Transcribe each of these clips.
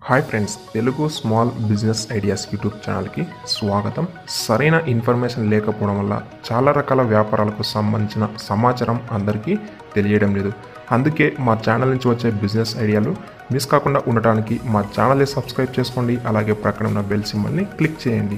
hi friends Telugu small business ideas YouTube ఛానల్కి స్వాగతం సరైన ఇన్ఫర్మేషన్ లేకపోవడం వల్ల చాలా రకాల వ్యాపారాలకు సంబంధించిన సమాచారం అందరికీ తెలియడం లేదు అందుకే మా ఛానల్ నుంచి వచ్చే బిజినెస్ ఐడియాలు మిస్ కాకుండా ఉండటానికి మా ఛానల్ని సబ్స్క్రైబ్ చేసుకోండి అలాగే ప్రక్కన ఉన్న బెల్ సింబల్ని క్లిక్ చేయండి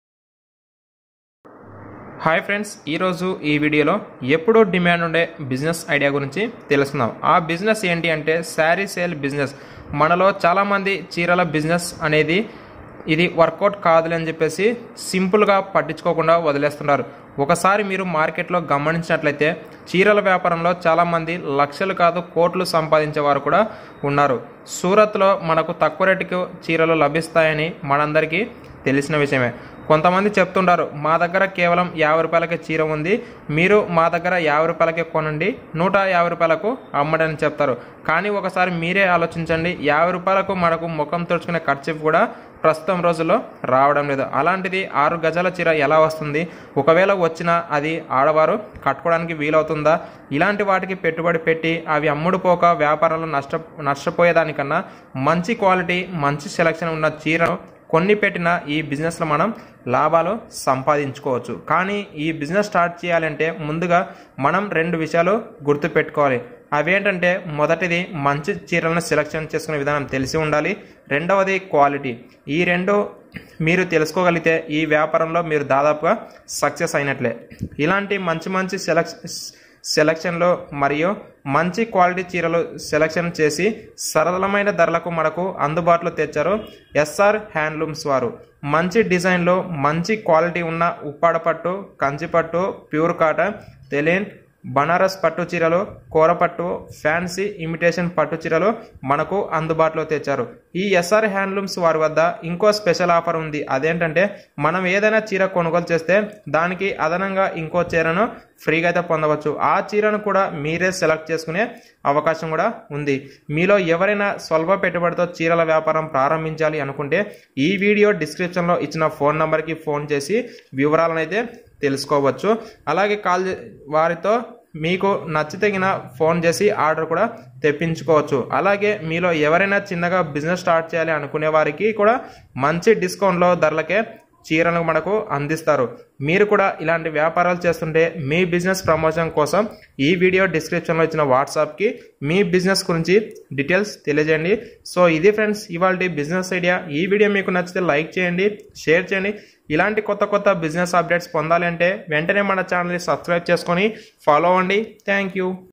హాయ్ ఫ్రెండ్స్ ఈరోజు ఈ వీడియోలో ఎప్పుడూ డిమాండ్ ఉండే బిజినెస్ ఐడియా గురించి తెలుసుకుందాం ఆ బిజినెస్ ఏంటి అంటే శారీ సేల్ బిజినెస్ మనలో చాలామంది చీరల బిజినెస్ అనేది ఇది వర్కౌట్ కాదులే అని చెప్పేసి సింపుల్గా పట్టించుకోకుండా వదిలేస్తున్నారు ఒకసారి మీరు మార్కెట్లో గమనించినట్లయితే చీరల వ్యాపారంలో చాలామంది లక్షలు కాదు కోట్లు సంపాదించే వారు కూడా ఉన్నారు సూరత్లో మనకు తక్కువ రేటుకు చీరలు లభిస్తాయని మనందరికీ తెలిసిన విషయమే కొంతమంది చెప్తుంటారు మా దగ్గర కేవలం యాభై రూపాయలకే చీర ఉంది మీరు మా దగ్గర యాభై రూపాయలకే కొనండి నూట యాభై రూపాయలకు అమ్మడని అని చెప్తారు కానీ ఒకసారి మీరే ఆలోచించండి యాభై రూపాయలకు మనకు ముఖం తుడుచుకునే ఖర్చు కూడా ప్రస్తుతం రోజుల్లో రావడం లేదు అలాంటిది ఆరు గజాల చీర ఎలా వస్తుంది ఒకవేళ వచ్చినా అది ఆడవారు కట్టుకోవడానికి వీలవుతుందా ఇలాంటి వాటికి పెట్టుబడి పెట్టి అవి అమ్ముడు పోక వ్యాపారంలో నష్ట నష్టపోయేదానికన్నా మంచి క్వాలిటీ మంచి సెలక్షన్ ఉన్న చీరను కొన్ని పెట్టిన ఈ బిజినెస్లో మనం లాభాలు సంపాదించుకోవచ్చు కానీ ఈ బిజినెస్ స్టార్ట్ చేయాలంటే ముందుగా మనం రెండు విషయాలు గుర్తుపెట్టుకోవాలి అవేంటంటే మొదటిది మంచి చీరలను సెలెక్షన్ చేసుకునే విధానం తెలిసి ఉండాలి రెండవది క్వాలిటీ ఈ రెండు మీరు తెలుసుకోగలిగితే ఈ వ్యాపారంలో మీరు దాదాపుగా సక్సెస్ అయినట్లే ఇలాంటి మంచి మంచి సెలెక్ సెలక్షన్లో మరియు మంచి క్వాలిటీ చీరలు సెలెక్షన్ చేసి సరళమైన ధరలకు మనకు అందుబాటులో తెచ్చారు ఎస్ఆర్ హ్యాండ్లూమ్స్ వారు మంచి డిజైన్లో మంచి క్వాలిటీ ఉన్న ఉప్పాడ పట్టు కంచిపట్టు ప్యూర్ కాటన్ తెలియన్ బనారస్ పట్టు చీరలు కూరపట్టు ఫ్యాన్సీ ఇమిటేషన్ పట్టు చీరలు మనకు అందుబాటులో తెచ్చారు ఈ ఎస్ఆర్ హ్యాండ్లూమ్స్ వారి వద్ద ఇంకో స్పెషల్ ఆఫర్ ఉంది అదేంటంటే మనం ఏదైనా చీర కొనుగోలు చేస్తే దానికి అదనంగా ఇంకో చీరను ఫ్రీగా అయితే పొందవచ్చు ఆ చీరను కూడా మీరే సెలెక్ట్ చేసుకునే అవకాశం కూడా ఉంది మీలో ఎవరైనా స్వల్ప పెట్టుబడితో చీరల వ్యాపారం ప్రారంభించాలి అనుకుంటే ఈ వీడియో డిస్క్రిప్షన్లో ఇచ్చిన ఫోన్ నంబర్కి ఫోన్ చేసి వివరాలను అయితే తెలుసుకోవచ్చు అలాగే కాల్ వారితో మీకు నచ్చితగిన ఫోన్ చేసి ఆర్డర్ కూడా తెప్పించుకోవచ్చు అలాగే మీలో ఎవరైనా చిన్నగా బిజినెస్ స్టార్ట్ చేయాలి అనుకునే వారికి కూడా మంచి డిస్కౌంట్లో ధరలకే చీరలు మనకు అందిస్తారు మీరు కూడా ఇలాంటి వ్యాపారాలు చేస్తుంటే మీ బిజినెస్ ప్రమోషన్ కోసం ఈ వీడియో డిస్క్రిప్షన్లో ఇచ్చిన వాట్సాప్కి మీ బిజినెస్ గురించి డీటెయిల్స్ తెలియజేయండి సో ఇది ఫ్రెండ్స్ ఇవాళ బిజినెస్ ఐడియా ఈ వీడియో మీకు నచ్చితే లైక్ చేయండి షేర్ చేయండి ఇలాంటి కొత్త కొత్త బిజినెస్ అప్డేట్స్ పొందాలి అంటే వెంటనే మన ఛానల్ని సబ్స్క్రైబ్ చేసుకొని ఫాలో అవ్వండి థ్యాంక్ యూ